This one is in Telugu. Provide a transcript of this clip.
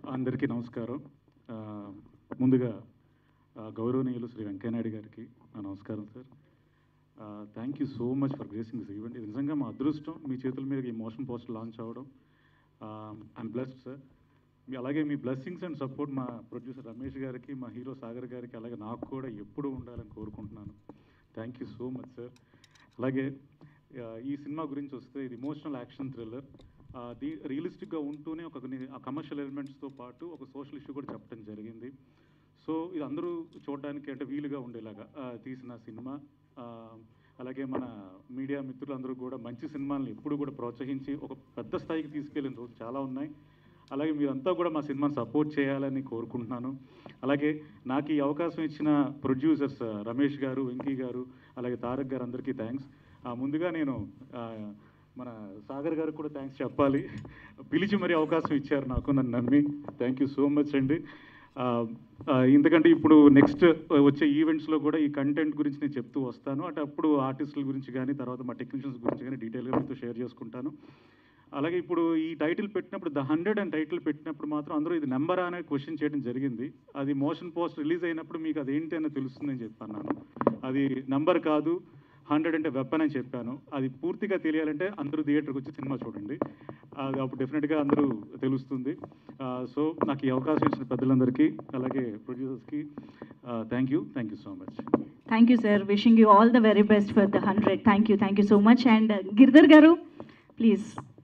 అందరికీ నమస్కారం ఆ, ముందుగా ఆ, గౌరవనీయులు శ్రీ వెంకయ్యనాయుడు గారికి నా నమస్కారం sir thank you so much for gracing this event ఇది నిజంగా మా అదృష్టం మీ చేతుల మీద ఈ మోషన్ పోస్ట్ లాంచ్ అవ్వడం ఐఎమ్ బ్లెస్డ్ సార్ మీ అలాగే మీ బ్లెస్సింగ్స్ అండ్ సపోర్ట్ మా ప్రొడ్యూసర్ రమేష్ గారికి మా హీరో సాగర్ గారికి అలాగే నాకు కూడా ఎప్పుడూ ఉండాలని కోరుకుంటున్నాను thank you so much sir అలాగే ఆ, ఈ సినిమా గురించి వస్తే ఇది ఇమోషనల్ యాక్షన్ థ్రిల్లర్ దీ రియలిస్టిక్గా ఉంటూనే ఒక కమర్షియల్ ఎలిమెంట్స్తో పాటు ఒక సోషల్ ఇష్యూ కూడా చెప్పడం జరిగింది సో ఇది అందరూ చూడడానికి అంటే వీలుగా ఉండేలాగా ఆ, తీసిన సినిమా ఆ, అలాగే మన మీడియా మిత్రులందరూ కూడా మంచి సినిమాలను ఎప్పుడు కూడా ప్రోత్సహించి ఒక పెద్ద స్థాయికి తీసుకెళ్ళిన రోజు చాలా ఉన్నాయి అలాగే మీరంతా కూడా మా సినిమాని సపోర్ట్ చేయాలని కోరుకుంటున్నాను అలాగే నాకు ఈ అవకాశం ఇచ్చిన ప్రొడ్యూసర్స్ రమేష్ గారు వెంకీ గారు అలాగే తారక్ గారు అందరికీ థ్యాంక్స్ ముందుగా నేను ఆ, మన సాగర్ గారికి కూడా థ్యాంక్స్ చెప్పాలి పిలిచి మరి అవకాశం ఇచ్చారు నాకు నన్ను నమ్మి థ్యాంక్ యూ సో మచ్ అండి ఆ, ఆ, ఎందుకంటే ఇప్పుడు నెక్స్ట్ వచ్చే ఈవెంట్స్లో కూడా ఈ కంటెంట్ గురించి నేను చెప్తూ వస్తాను అంటే అప్పుడు ఆర్టిస్టుల గురించి కానీ తర్వాత మా టెక్నీషియన్స్ గురించి కానీ డీటెయిల్గా మీతో షేర్ చేసుకుంటాను అలాగే ఇప్పుడు ఈ టైటిల్ పెట్టినప్పుడు ద హండ్రెడ్ అండ్ టైటిల్ పెట్టినప్పుడు మాత్రం అందరూ ఇది నెంబర్ అనే క్వశ్చన్ చేయడం జరిగింది అది మోషన్ పోస్ట్ రిలీజ్ అయినప్పుడు మీకు అది ఏంటి అని తెలుస్తుందని చెప్పాను అది నెంబర్ కాదు హండ్రెడ్ అంటే వెప్పన్ అని చెప్పాను అది పూర్తిగా తెలియాలంటే అందరూ థియేటర్కి వచ్చి సినిమా చూడండి అది అప్పుడు డెఫినెట్గా అందరూ తెలుస్తుంది సో నాకు ఈ అవకాశం ఇచ్చిన పెద్దలందరికీ అలాగే ప్రొడ్యూసర్స్కి thank you thank you so much thank you sir wishing you all the very best for the hundred thank you thank you so much and Giridhar గారు ప్లీజ్